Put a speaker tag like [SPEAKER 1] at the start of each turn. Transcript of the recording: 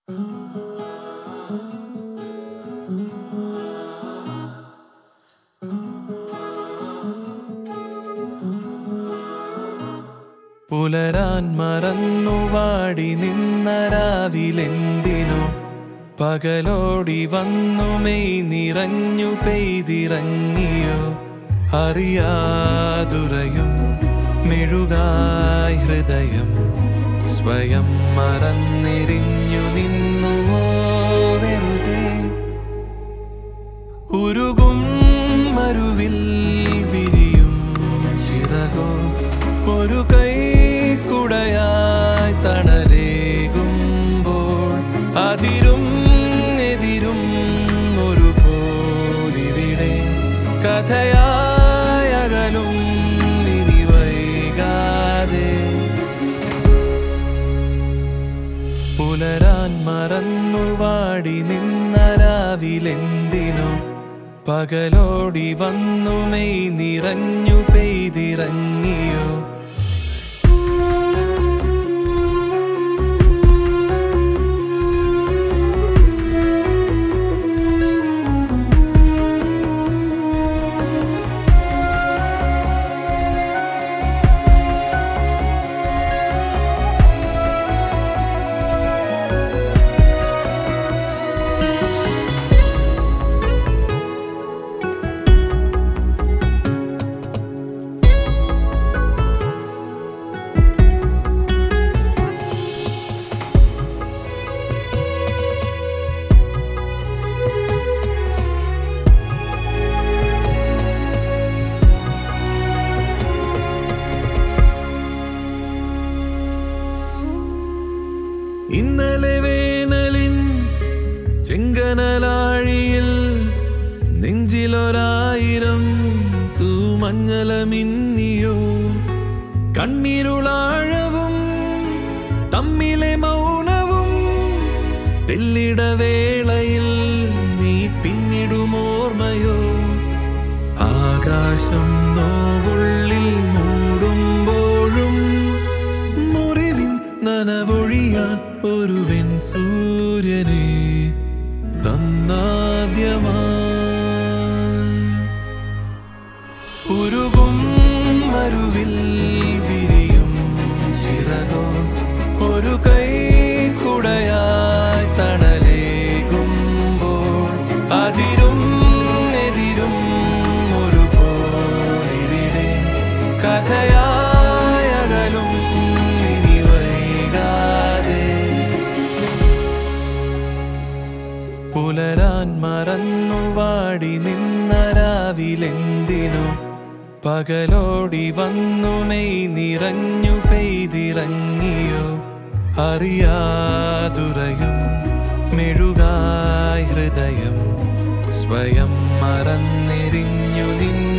[SPEAKER 1] പുലരാൻ മറന്നു വാടി നിന്ന രാവിലെന്തിനോ പകലോടി വന്നു മെയ് നിറഞ്ഞു പെയ്തിറങ്ങിയോ അറിയാതുറയും മെഴുകായി ഹൃദയം സ്വയം മറന്നെരിഞ്ഞു നിന്നുവോ വെറുതെ ഉരുകും മരുവിൽ വിരിയും ചിറകോ ഒരു കൈ കുടയായി തണലേകുമ്പോൾ അതിരും എതിരും ഒരു പോലിവിടെ കഥയായി അകലും ഇനി വൈകാതെ പുലരാൻ മറന്നു വാടി നിന്ന രാവിലെന്തിനോ പകലോടി വന്നു മെയ് നിറഞ്ഞു പെയ്തിറങ്ങിയോ ഇന്നലെ വേനലിൻ ചെങ്കനലാഴിയിൽ നെഞ്ചിലൊരായിരം തൂമഞ്ഞലമിന്നിയോ കണ്ണീരുളാഴവും തമ്മിലെ മൗനവും തെല്ലിടവേളയിൽ നീ പിന്നിടുമോർമ്മയോ ആകാശം നോവുള്ളിൽ മൂടുമ്പോഴും മുറിവിൻ നനവൊഴിയാൻ ഒരുവൻ സൂര്യനെ തന്നാദ്യമായി ഉരുകും മരുവിൽ വിരിയും ചിറകോ ഒരു കൈ കുടയായി തണലേകുമ്പോൾ അതിരും എതിരും ഒരു പോലിവിടെ കഥയായി അകലും ഇനി വൈകാതെ പുലരാൻ മറന്നു വാടി നിന്ന രാവിലെന്തിനോ പകലോടി വന്നു മെയ് നിറഞ്ഞു പെയ്തിറങ്ങിയോ അറിയാതുറയും മെഴുകായി ഹൃദയം സ്വയം മറന്നെരിഞ്ഞു നിന്നു